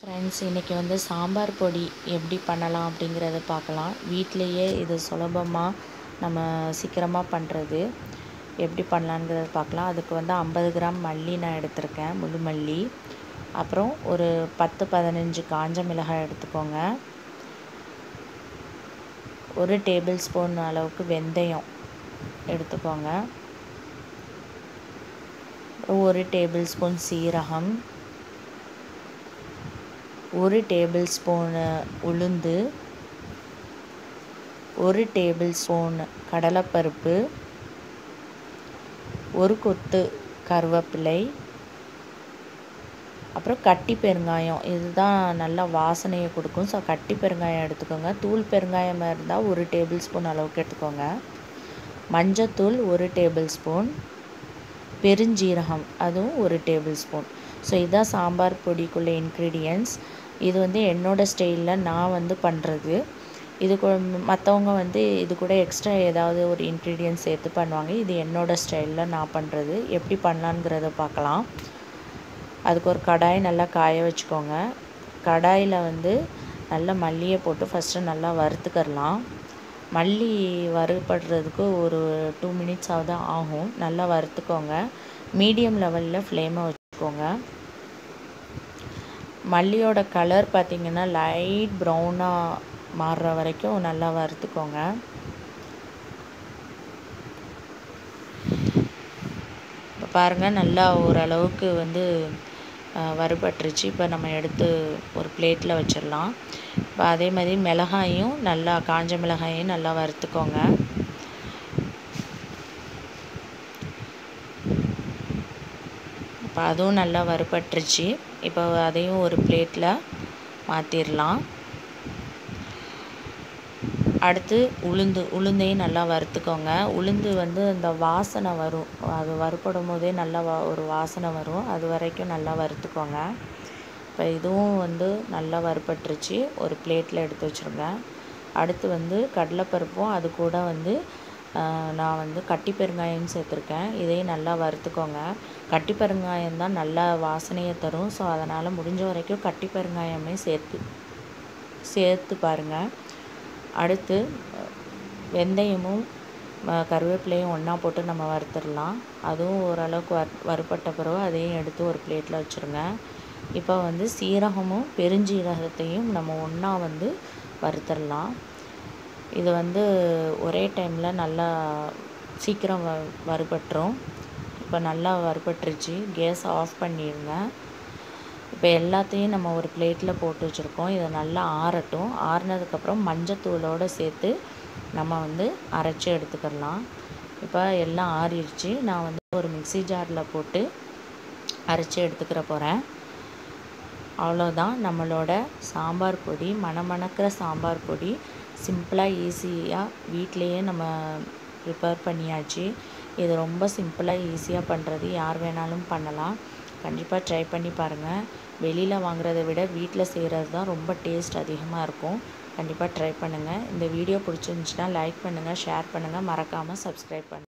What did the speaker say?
friends இன்றைக்கி வந்து சாம்பார் பொடி எப்படி பண்ணலாம் அப்படிங்கிறத பார்க்கலாம் வீட்டிலையே இது சுலபமாக நம்ம சீக்கிரமாக பண்ணுறது எப்படி பண்ணலாங்கிறத பார்க்கலாம் அதுக்கு வந்து ஐம்பது கிராம் மல்லி நான் எடுத்திருக்கேன் முழு மல்லி அப்புறம் ஒரு பத்து பதினஞ்சு காஞ்ச மிளகாய் எடுத்துக்கோங்க ஒரு டேபிள் ஸ்பூன் அளவுக்கு வெந்தயம் எடுத்துக்கோங்க ஒரு டேபிள் ஸ்பூன் சீரகம் ஒரு டேபிள் ஸ்பூனு உளுந்து ஒரு டேபிள் ஸ்பூன் கடலைப்பருப்பு ஒரு கொத்து கருவேப்பிலை அப்புறம் கட்டி பெருங்காயம் இதுதான் நல்லா வாசனையை கொடுக்கும் ஸோ கட்டி பெருங்காயம் எடுத்துக்கோங்க தூள் பெருங்காயமாக இருந்தால் ஒரு டேபிள் ஸ்பூன் அளவுக்கு எடுத்துக்கோங்க மஞ்சத்தூள் ஒரு டேபிள் ஸ்பூன் பெருஞ்சீரகம் அதுவும் ஒரு டேபிள் ஸ்பூன் ஸோ இதுதான் சாம்பார் பொடிக்குள்ள இன்க்ரீடியன்ட்ஸ் இது வந்து என்னோடய ஸ்டைலில் நான் வந்து பண்ணுறது இது மற்றவங்க வந்து இது கூட எக்ஸ்ட்ரா ஏதாவது ஒரு இன்க்ரீடியன்ஸ் சேர்த்து பண்ணுவாங்க இது என்னோடய ஸ்டைலில் நான் பண்ணுறது எப்படி பண்ணலாங்கிறத பார்க்கலாம் அதுக்கு ஒரு கடாய் நல்லா காய வச்சுக்கோங்க கடாயில் வந்து நல்லா மல்லியை போட்டு ஃபஸ்ட்டு நல்லா வறுத்துக்கரலாம் மல்லி வறுபடுறதுக்கு ஒரு டூ மினிட்ஸ் ஆகுது ஆகும் நல்லா வறுத்துக்கோங்க மீடியம் லெவலில் ஃப்ளேமை வச்சுக்கோங்க மல்லியோட கலர் பார்த்திங்கன்னா லைட் ப்ரௌனாக மாறுற வரைக்கும் நல்லா வறுத்துக்கோங்க இப்போ பாருங்கள் நல்லா ஓரளவுக்கு வந்து வறுபட்டுருச்சு இப்போ நம்ம எடுத்து ஒரு பிளேட்டில் வச்சிடலாம் இப்போ அதே மாதிரி மிளகாயும் நல்லா காஞ்ச மிளகாயும் நல்லா வறுத்துக்கோங்க இப்போ அதுவும் நல்லா வறுபட்டுருச்சு இப்போ அதையும் ஒரு பிளேட்டில் மாற்றிடலாம் அடுத்து உளுந்து உளுந்தையும் நல்லா வறுத்துக்கோங்க உளுந்து வந்து அந்த வாசனை வரும் அது வறுப்படும் போதே நல்லா வா ஒரு வாசனை வரும் அது வரைக்கும் நல்லா வறுத்துக்கோங்க இப்போ இதுவும் வந்து நல்லா வறுபட்டுருச்சு ஒரு பிளேட்டில் எடுத்து வச்சுருங்க அடுத்து வந்து கடலைப்பருப்பும் அது கூட வந்து நான் வந்து கட்டி பெருங்காயம் சேர்த்துருக்கேன் இதையும் நல்லா வறுத்துக்கோங்க கட்டி பெருங்காயம் தான் நல்லா வாசனையை தரும் ஸோ அதனால் முடிஞ்ச வரைக்கும் கட்டி பெருங்காயமே சேர்த்து சேர்த்து பாருங்கள் அடுத்து வெந்தயமும் கருவேப்பிலையும் ஒன்றா போட்டு நம்ம வறுத்துடலாம் அதுவும் ஓரளவுக்கு வறு வறுப்பட்ட பிறகு அதையும் எடுத்து ஒரு பிளேட்டில் வச்சுருங்க இப்போ வந்து சீரகமும் பெருஞ்சீரகத்தையும் நம்ம ஒன்றா வந்து வறுத்துடலாம் இது வந்து ஒரே டைமில் நல்லா சீக்கிரம் வ வறுபட்டுரும் இப்போ நல்லா வறுபட்டுருச்சு கேஸ் ஆஃப் பண்ணிடுங்க இப்போ எல்லாத்தையும் நம்ம ஒரு பிளேட்டில் போட்டு வச்சுருக்கோம் இதை நல்லா ஆறட்டும் ஆறுனதுக்கப்புறம் மஞ்சத்தூளோடு சேர்த்து நம்ம வந்து அரைச்சி எடுத்துக்கிடலாம் இப்போ எல்லாம் ஆறிடுச்சு நான் வந்து ஒரு மிக்சி ஜாரில் போட்டு அரைச்சி எடுத்துக்கிற போகிறேன் அவ்வளோதான் நம்மளோட சாம்பார் பொடி மணமணக்கிற சாம்பார் பொடி சிம்பிளாக ஈஸியாக வீட்லேயே நம்ம ப்ரிப்பேர் பண்ணியாச்சு இது ரொம்ப சிம்பிளாக ஈஸியாக பண்ணுறது யார் வேணாலும் பண்ணலாம் கண்டிப்பாக ட்ரை பண்ணி பாருங்கள் வெளியில் வாங்குறத விட வீட்டில் செய்கிறது தான் ரொம்ப டேஸ்ட் அதிகமாக இருக்கும் கண்டிப்பாக ட்ரை பண்ணுங்கள் இந்த வீடியோ பிடிச்சிருந்துச்சின்னா லைக் பண்ணுங்கள் ஷேர் பண்ணுங்கள் மறக்காமல் சப்ஸ்கிரைப் பண்ணுங்கள்